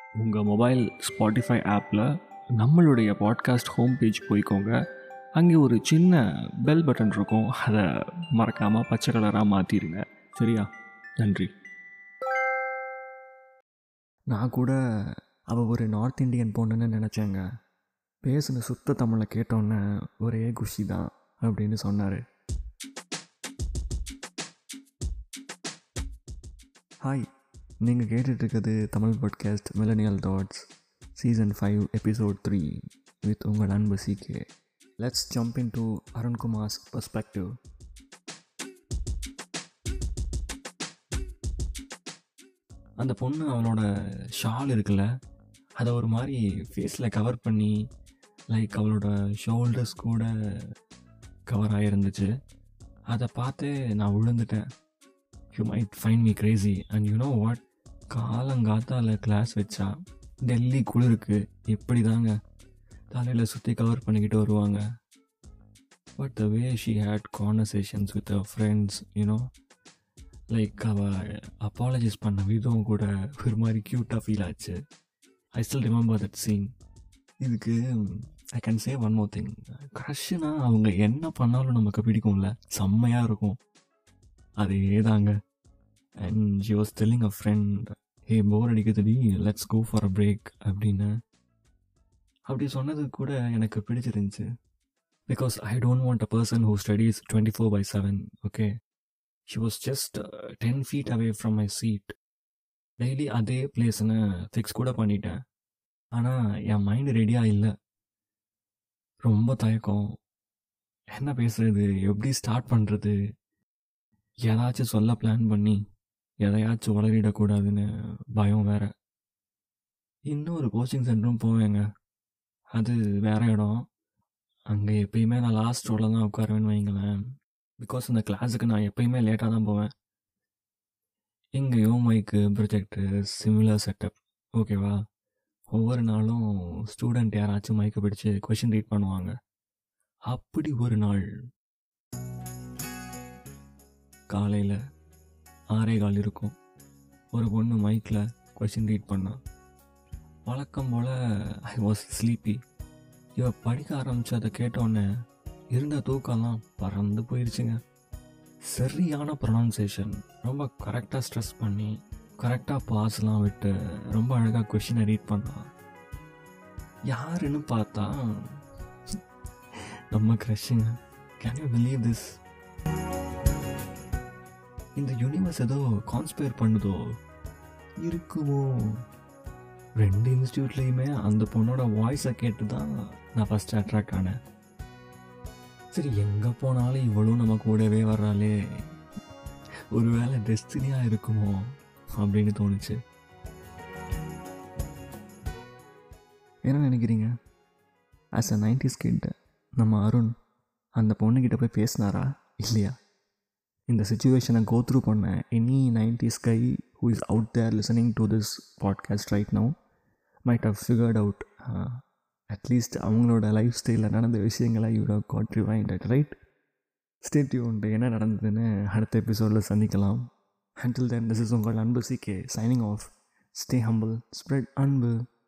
உங்கள் mobile Spotify ஆப்பில் நம்மளுடைய பாட்காஸ்ட் ஹோம் பேஜ் போய்க்கோங்க அங்கே ஒரு சின்ன பெல் பட்டன் இருக்கும் அதை மறக்காமல் பச்சை கலராக மாற்றிடுங்க சரியா நன்றி நான் கூட அவள் ஒரு நார்த் இந்தியன் பொண்ணுன்னு நினச்சேங்க பேசுன சுத்த தமிழை கேட்டோன்னே ஒரே குஷி தான் அப்படின்னு சொன்னார் ஹாய் நீங்கள் கேட்டுட்ருக்கிறது Tamil podcast millennial thoughts season five episode three with உங்கள் அன்பு CK let's jump into Arunkumar's perspective அந்த பொண்ணு அவளோட ஷால் இருக்குல்ல அதை ஒரு மாதிரி ஃபேஸில் கவர் பண்ணி லைக் அவளோட ஷோல்டர்ஸ் கூட கவர் ஆகிருந்துச்சு அதை பார்த்து நான் விழுந்துட்டேன் you might find me crazy and you know what காலங்காத்தால கிளாஸ் வச்சா டெல்லி குளிருக்கு எப்படி தாங்க தலையில் சுற்றி கவர் பண்ணிக்கிட்டு வருவாங்க but the way she had conversations with her friends you know like அவள் அப்பாலஜைஸ் பண்ண விதம் கூட ஒரு மாதிரி க்யூட்டாக ஃபீல் ஆச்சு I still remember that scene இதுக்கு I can say one more thing க்ரஷ்னா அவங்க என்ன பண்ணாலும் நமக்கு பிடிக்கும்ல செம்மையாக இருக்கும் அதே தாங்க and she was telling a friend hey bore அடிக்குதுடி let's go for a break அப்படின்னு அப்படி சொன்னது கூட எனக்கு பிடிச்சிருந்துச்சு because I don't want a person who studies twenty four by seven okay she was just ten feet away from my seat daily அதே பிளேஸ்னு fix கூட பண்ணிட்டேன் ஆனால் என் மைண்டு ரெடியாக இல்லை ரொம்ப தயக்கம் என்ன பேசுறது எப்படி ஸ்டார்ட் பண்ணுறது ஏதாச்சும் சொல்ல பிளான் பண்ணி எதையாச்சும் வளரிடக்கூடாதுன்னு பயம் வேற இன்னொரு கோச்சிங் சென்டரும் போவேங்க அது வேற இடம் அங்கே எப்பயுமே நான் லாஸ்ட் ரோவில் தான் உட்காருவேன்னு வைங்களேன் பிகாஸ் இந்த கிளாஸுக்கு நான் எப்பயுமே லேட்டாக தான் போவேன் எங்கேயும் மைக்கு ப்ரொஜெக்டர் சிமிலர் செட்டப் ஓகேவா ஒவ்வொரு நாளும் ஸ்டூடெண்ட் யாராச்சும் மைக்கை பிடிச்சு கொஷின் ரீட் பண்ணுவாங்க அப்படி ஒரு நாள் காலையில் ஆறே கால் இருக்கும் ஒரு பொண்ணு மைக்கில் கொஷின் ரீட் பண்ணா வழக்கம் போல் ஐ வாஸ் ஸ்லீப்பி இவ படிக்க ஆரம்பிச்சு அதை கேட்டோடனே இருந்த தூக்கம்லாம் பறந்து போயிடுச்சுங்க சரியான ப்ரொனவுன்சேஷன் ரொம்ப கரெக்டாக ஸ்ட்ரெஸ் பண்ணி கரெக்டாக பாஸ்லாம் விட்டு ரொம்ப அழகாக கொஷினை ரீட் பண்ணான் யாருன்னு பார்த்தா நம்ம க்ரஷுங்க கேன் யூ பிலீவ் திஸ் இந்த யூனிவர்ஸ் ஏதோ கான்ஸ்பயர் பண்ணுதோ இருக்குமோ ரெண்டு இன்ஸ்டியூட்லேயுமே அந்த பொண்ணோட வாய்ஸை கேட்டு தான் நான் ஃபஸ்ட்டு அட்ராக்ட் ஆனேன் சரி எங்கே போனாலும் இவளும் நம்ம கூடவே வர்றாளே ஒருவேளை டெஸ்டினியாக இருக்குமோ அப்படின்னு தோணுச்சு என்ன நினைக்கிறீங்க ஆஸ் அ நைன்டிஸ் கிட்ட நம்ம அருண் அந்த பொண்ணுக்கிட்ட போய் பேசினாரா இல்லையா இந்த சுச்சுவேஷனை கோ த்ரூ பண்ண any nineties guy who is out there listening to this podcast right now might have figured out at least அவங்களோட லைஃப் ஸ்டைலில் நடந்த விஷயங்களை you'd have got rewinded right stay tuned என்ன நடந்ததுன்னு அடுத்த எபிசோடில் சந்திக்கலாம் Until then, this is Uncle Anbu CK signing off. Stay humble, spread Anbu.